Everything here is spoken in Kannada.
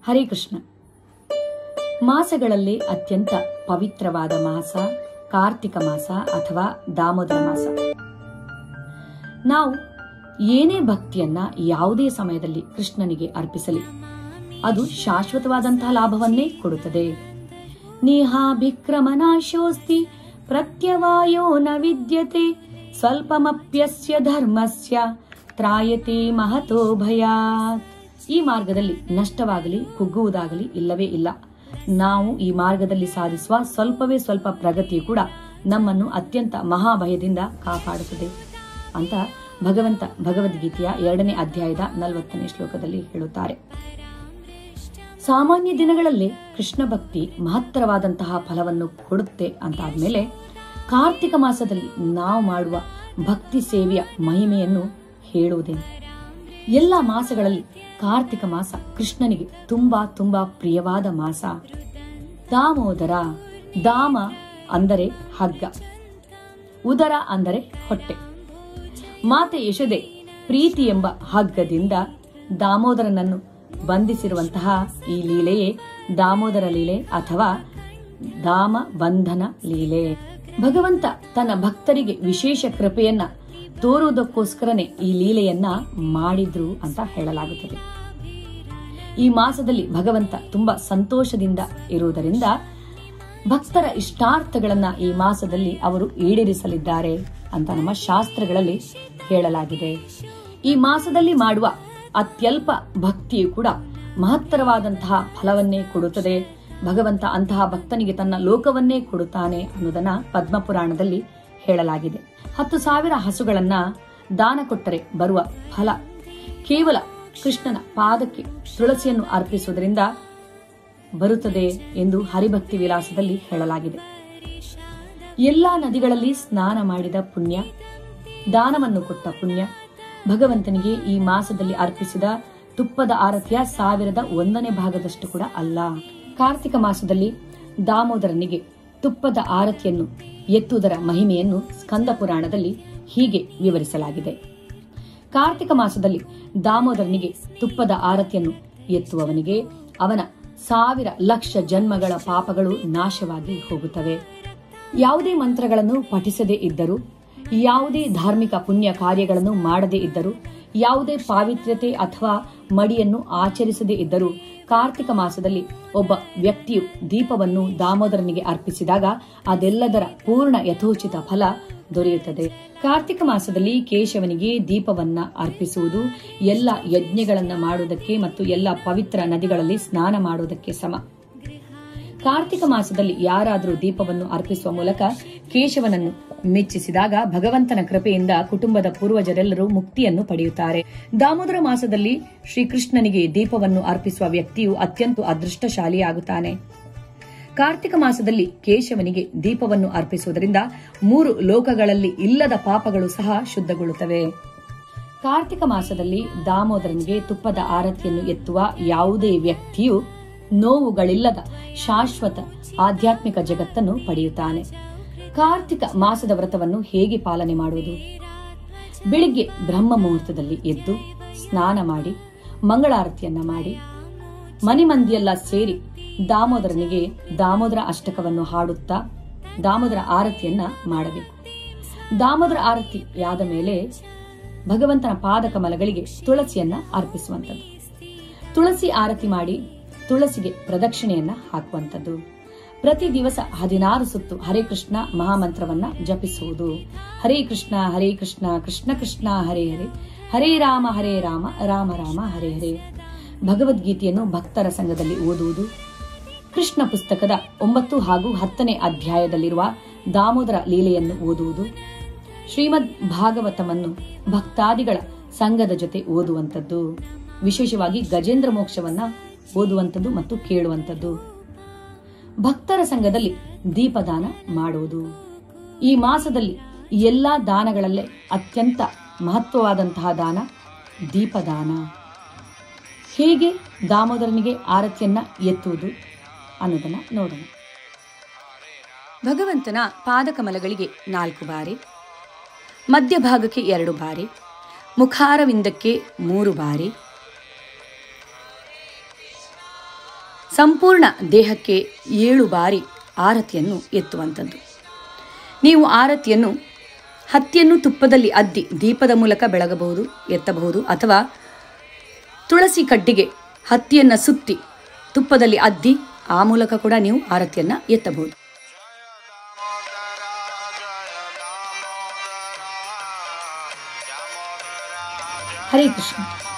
ಹರೇ ಕೃಷ್ಣ ಮಾಸಗಳಲ್ಲಿ ಅತ್ಯಂತ ಪವಿತ್ರವಾದ ಮಾಸ ಕಾರ್ತಿಕ ಮಾಸ ಅಥವಾ ದಾಮೋದರ ಮಾಸ ನಾವು ಏನೇ ಭಕ್ತಿಯನ್ನ ಯಾವುದೇ ಸಮಯದಲ್ಲಿ ಕೃಷ್ಣನಿಗೆ ಅರ್ಪಿಸಲಿ ಅದು ಶಾಶ್ವತವಾದಂತಹ ಲಾಭವನ್ನೇ ಕೊಡುತ್ತದೆ ನೇಹಾಭಿಕ್ರಮನಾಶೋಸ್ತಿ ಪ್ರತ್ಯವಾಯೋ ನ ವಿದ್ಯತೆ ಸ್ವಲ್ಪಮಪ್ಯಸ್ಯ ಧರ್ಮಸ್ಯ ತ್ರಾಯತೆ ಮಹತೋ ಭಯಾತ್ ಈ ಮಾರ್ಗದಲ್ಲಿ ನಷ್ಟವಾಗಲಿ ಕುಗ್ಗುವುದಾಗಲಿ ಇಲ್ಲವೇ ಇಲ್ಲ ನಾವು ಈ ಮಾರ್ಗದಲ್ಲಿ ಸಾಧಿಸುವ ಸ್ವಲ್ಪವೇ ಸ್ವಲ್ಪ ಪ್ರಗತಿಯು ಕೂಡ ನಮ್ಮನ್ನು ಅತ್ಯಂತ ಮಹಾಭಯದಿಂದ ಕಾಪಾಡುತ್ತದೆ ಅಂತ ಭಗವಂತ ಭಗವದ್ಗೀತೆಯ ಎರಡನೇ ಅಧ್ಯಾಯದ ನಲವತ್ತನೇ ಶ್ಲೋಕದಲ್ಲಿ ಹೇಳುತ್ತಾರೆ ಸಾಮಾನ್ಯ ದಿನಗಳಲ್ಲಿ ಕೃಷ್ಣ ಭಕ್ತಿ ಮಹತ್ತರವಾದಂತಹ ಫಲವನ್ನು ಕೊಡುತ್ತೆ ಅಂತಾದ್ಮೇಲೆ ಕಾರ್ತಿಕ ಮಾಸದಲ್ಲಿ ನಾವು ಮಾಡುವ ಭಕ್ತಿ ಸೇವೆಯ ಮಹಿಮೆಯನ್ನು ಹೇಳುವುದೇನು ಎಲ್ಲ ಮಾಸಗಳಲ್ಲಿ ಕಾರ್ತಿಕ ಮಾಸ ಕೃಷ್ಣನಿಗೆ ತುಂಬಾ ತುಂಬಾ ಪ್ರಿಯವಾದ ಮಾಸ ದಾಮೋದರ ದಾಮ ಅಂದರೆ ಹಗ್ಗ ಉದರ ಅಂದರೆ ಹೊಟ್ಟೆ ಮಾತೆ ಯಶೋದೆ ಪ್ರೀತಿ ಎಂಬ ಹಗ್ಗದಿಂದ ದಾಮೋದರನನ್ನು ಬಂಧಿಸಿರುವಂತಹ ಈ ಲೀಲೆಯೇ ದಾಮೋದರ ಲೀಲೆ ಅಥವಾ ದಾಮ ಬಂಧನ ಲೀಲೆ ಭಗವಂತ ತನ್ನ ಭಕ್ತರಿಗೆ ವಿಶೇಷ ಕೃಪೆಯನ್ನ ತೋರುವುದಕ್ಕೋಸ್ಕರನೇ ಈ ಲೀಲೆಯನ್ನ ಮಾಡಿದ್ರು ಅಂತ ಹೇಳಲಾಗುತ್ತದೆ ಈ ಮಾಸದಲ್ಲಿ ಭಗವಂತ ತುಂಬಾ ಸಂತೋಷದಿಂದ ಇರುವುದರಿಂದ ಭಕ್ತರ ಇಷ್ಟಾರ್ಥಗಳನ್ನ ಈ ಮಾಸದಲ್ಲಿ ಅವರು ಈಡೇರಿಸಲಿದ್ದಾರೆ ಅಂತ ನಮ್ಮ ಶಾಸ್ತ್ರಗಳಲ್ಲಿ ಹೇಳಲಾಗಿದೆ ಈ ಮಾಸದಲ್ಲಿ ಮಾಡುವ ಅತ್ಯಲ್ಪ ಭಕ್ತಿಯು ಕೂಡ ಮಹತ್ತರವಾದಂತಹ ಫಲವನ್ನೇ ಕೊಡುತ್ತದೆ ಭಗವಂತ ಅಂತಹ ಭಕ್ತನಿಗೆ ತನ್ನ ಲೋಕವನ್ನೇ ಕೊಡುತ್ತಾನೆ ಅನ್ನೋದನ್ನ ಪದ್ಮಪುರಾಣದಲ್ಲಿ ಹೇಳಲಾಗಿದೆ ಹತ್ತು ಸಾವಿರ ಹಸುಗಳನ್ನ ದಾನ ಕೊಟ್ಟರೆ ಬರುವ ಫಲ ಕೇವಲ ಕೃಷ್ಣನ ಪಾದಕ್ಕೆ ತುಳಸಿಯನ್ನು ಅರ್ಪಿಸುವುದರಿಂದ ಬರುತ್ತದೆ ಎಂದು ಹರಿಭಕ್ತಿ ವಿಲಾಸದಲ್ಲಿ ಹೇಳಲಾಗಿದೆ ಎಲ್ಲಾ ನದಿಗಳಲ್ಲಿ ಸ್ನಾನ ಮಾಡಿದ ಪುಣ್ಯ ದಾನವನ್ನು ಕೊಟ್ಟ ಪುಣ್ಯ ಭಗವಂತನಿಗೆ ಈ ಮಾಸದಲ್ಲಿ ಅರ್ಪಿಸಿದ ತುಪ್ಪದ ಆರತಿಯ ಸಾವಿರದ ಒಂದನೇ ಭಾಗದಷ್ಟು ಕೂಡ ಅಲ್ಲ ಕಾರ್ತಿಕ ಮಾಸದಲ್ಲಿ ದಾಮೋದರನಿಗೆ ತುಪ್ಪದ ಆರತಿಯನ್ನು ಎತ್ತುವುದರ ಮಹಿಮೆಯನ್ನು ಸ್ಕಂದ ಪುರಾಣದಲ್ಲಿ ಹೀಗೆ ವಿವರಿಸಲಾಗಿದೆ ಕಾರ್ತಿಕ ಮಾಸದಲ್ಲಿ ದಾಮೋದರನಿಗೆ ತುಪ್ಪದ ಆರತಿಯನ್ನು ಎತ್ತುವವನಿಗೆ ಅವನ ಸಾವಿರ ಲಕ್ಷ ಜನ್ಮಗಳ ಪಾಪಗಳು ನಾಶವಾಗಿ ಹೋಗುತ್ತವೆ ಯಾವುದೇ ಮಂತ್ರಗಳನ್ನು ಪಠಿಸದೇ ಇದ್ದರೂ ಯಾವುದೇ ಧಾರ್ಮಿಕ ಪುಣ್ಯ ಕಾರ್ಯಗಳನ್ನು ಮಾಡದೇ ಇದ್ದರೂ ಯಾವುದೇ ಪಾವಿತ್ರ್ಯತೆ ಅಥವಾ ಮಡಿಯನ್ನು ಆಚರಿಸದೇ ಇದ್ದರೂ ಕಾರ್ತಿಕ ಮಾಸದಲ್ಲಿ ಒಬ್ಬ ವ್ಯಕ್ತಿಯು ದೀಪವನ್ನು ದಾಮೋದರನಿಗೆ ಅರ್ಪಿಸಿದಾಗ ಅದೆಲ್ಲದರ ಪೂರ್ಣ ಯಥೋಚಿತ ಫಲ ದೊರೆಯುತ್ತದೆ ಕಾರ್ತಿಕ ಮಾಸದಲ್ಲಿ ಕೇಶವನಿಗೆ ದೀಪವನ್ನ ಅರ್ಪಿಸುವುದು ಎಲ್ಲ ಯಜ್ಞಗಳನ್ನ ಮಾಡುವುದಕ್ಕೆ ಮತ್ತು ಎಲ್ಲ ಪವಿತ್ರ ನದಿಗಳಲ್ಲಿ ಸ್ನಾನ ಮಾಡುವುದಕ್ಕೆ ಸಮ ಕಾರ್ತಿಕ ಮಾಸದಲ್ಲಿ ಯಾರಾದರೂ ದೀಪವನ್ನು ಅರ್ಪಿಸುವ ಮೂಲಕ ಕೇಶವನನ್ನು ಮೆಚ್ಚಿಸಿದಾಗ ಭಗವಂತನ ಕೃಪೆಯಿಂದ ಕುಟುಂಬದ ಪೂರ್ವಜರೆಲ್ಲರೂ ಮುಕ್ತಿಯನ್ನು ಪಡೆಯುತ್ತಾರೆ ದಾಮೋದರ ಮಾಸದಲ್ಲಿ ಶ್ರೀಕೃಷ್ಣನಿಗೆ ದೀಪವನ್ನು ಅರ್ಪಿಸುವ ವ್ಯಕ್ತಿಯು ಅತ್ಯಂತ ಅದೃಷ್ಟಶಾಲಿಯಾಗುತ್ತಾನೆ ಕಾರ್ತಿಕ ಮಾಸದಲ್ಲಿ ಕೇಶವನಿಗೆ ದೀಪವನ್ನು ಅರ್ಪಿಸುವುದರಿಂದ ಮೂರು ಲೋಕಗಳಲ್ಲಿ ಇಲ್ಲದ ಪಾಪಗಳು ಸಹ ಶುದ್ಧಗೊಳ್ಳುತ್ತವೆ ಕಾರ್ತಿಕ ಮಾಸದಲ್ಲಿ ದಾಮೋದರನಿಗೆ ತುಪ್ಪದ ಆರತಿಯನ್ನು ಎತ್ತುವ ಯಾವುದೇ ವ್ಯಕ್ತಿಯು ನೋವುಗಳಿಲ್ಲದ ಶಾಶ್ವತ ಆಧ್ಯಾತ್ಮಿಕ ಜಗತ್ತನ್ನು ಪಡೆಯುತ್ತಾನೆ ಕಾರ್ತಿಕ ಮಾಸದ ವ್ರತವನ್ನು ಹೇಗೆ ಪಾಲನೆ ಮಾಡುವುದು ಬೆಳಿಗ್ಗೆ ಬ್ರಹ್ಮ ಮುಹೂರ್ತದಲ್ಲಿ ಎದ್ದು ಸ್ನಾನ ಮಾಡಿ ಮಂಗಳಾರತಿಯನ್ನ ಮಾಡಿ ಮನೆ ಮಂದಿಯೆಲ್ಲ ಸೇರಿ ದಾಮೋದರನಿಗೆ ದಾಮೋದರ ಅಷ್ಟಕವನ್ನು ಹಾಡುತ್ತಾ ದಾಮೋದರ ಆರತಿಯನ್ನ ಮಾಡಬೇಕು ದಾಮೋದರ ಆರತಿಯಾದ ಮೇಲೆ ಭಗವಂತನ ಪಾದಕಮಲಗಳಿಗೆ ತುಳಸಿಯನ್ನ ಅರ್ಪಿಸುವಂಥದ್ದು ತುಳಸಿ ಆರತಿ ಮಾಡಿ ತುಳಸಿಗೆ ಪ್ರದಕ್ಷಿಣೆಯನ್ನ ಹಾಕುವಂಥದ್ದು ಪ್ರತಿ ದಿವಸ ಹದಿನಾರು ಸುತ್ತು ಹರೇ ಕೃಷ್ಣ ಮಹಾಮಂತ್ರವನ್ನ ಜಪಿಸುವುದು ಹರೇ ಕೃಷ್ಣ ಹರೇ ಕೃಷ್ಣ ಕೃಷ್ಣ ಕೃಷ್ಣ ಹರೇ ಹರೇ ಹರೇ ರಾಮ ಹರೇ ರಾಮ ರಾಮ ರಾಮ ಹರೇ ಹರೇ ಭಗವದ್ಗೀತೆಯನ್ನು ಭಕ್ತರ ಸಂಘದಲ್ಲಿ ಓದುವುದು ಕೃಷ್ಣ ಪುಸ್ತಕದ ಒಂಬತ್ತು ಹಾಗೂ ಹತ್ತನೇ ಅಧ್ಯಾಯದಲ್ಲಿರುವ ದಾಮೋದರ ಲೀಲೆಯನ್ನು ಓದುವುದು ಶ್ರೀಮದ್ ಭಾಗವತವನ್ನು ಭಕ್ತಾದಿಗಳ ಸಂಘದ ಜೊತೆ ಓದುವಂಥದ್ದು ವಿಶೇಷವಾಗಿ ಗಜೇಂದ್ರ ಮೋಕ್ಷವನ್ನ ಓದುವಂಥದ್ದು ಮತ್ತು ಕೇಳುವಂಥದ್ದು ಭಕ್ತರ ಸಂಘದಲ್ಲಿ ದೀಪದಾನ ಮಾಡುವುದು ಈ ಮಾಸದಲ್ಲಿ ಎಲ್ಲಾ ದಾನಗಳಲ್ಲೇ ಅತ್ಯಂತ ಮಹತ್ವವಾದಂತಹ ದಾನ ದೀಪದಾನ ಹೇಗೆ ದಾಮೋದರನಿಗೆ ಆರತಿಯನ್ನ ಎತ್ತುವುದು ಅನ್ನೋದನ್ನ ನೋಡೋಣ ಭಗವಂತನ ಪಾದಕಮಲಗಳಿಗೆ ನಾಲ್ಕು ಬಾರಿ ಮಧ್ಯಭಾಗಕ್ಕೆ ಎರಡು ಬಾರಿ ಮುಖಾರವಿಂದಕ್ಕೆ ಮೂರು ಬಾರಿ ಸಂಪೂರ್ಣ ದೇಹಕ್ಕೆ ಏಳು ಬಾರಿ ಆರತಿಯನ್ನು ಎತ್ತುವಂಥದ್ದು ನೀವು ಆರತಿಯನ್ನು ಹತ್ತಿಯನ್ನು ತುಪ್ಪದಲ್ಲಿ ಅದ್ದಿ ದೀಪದ ಮೂಲಕ ಬೆಳಗಬಹುದು ಎತ್ತಬಹುದು ಅಥವಾ ತುಳಸಿ ಕಡ್ಡಿಗೆ ಹತ್ತಿಯನ್ನು ಸುತ್ತಿ ತುಪ್ಪದಲ್ಲಿ ಅದ್ದಿ ಆ ಮೂಲಕ ಕೂಡ ನೀವು ಆರತಿಯನ್ನು ಎತ್ತಬಹುದು ಹರೇ ಕೃಷ್ಣ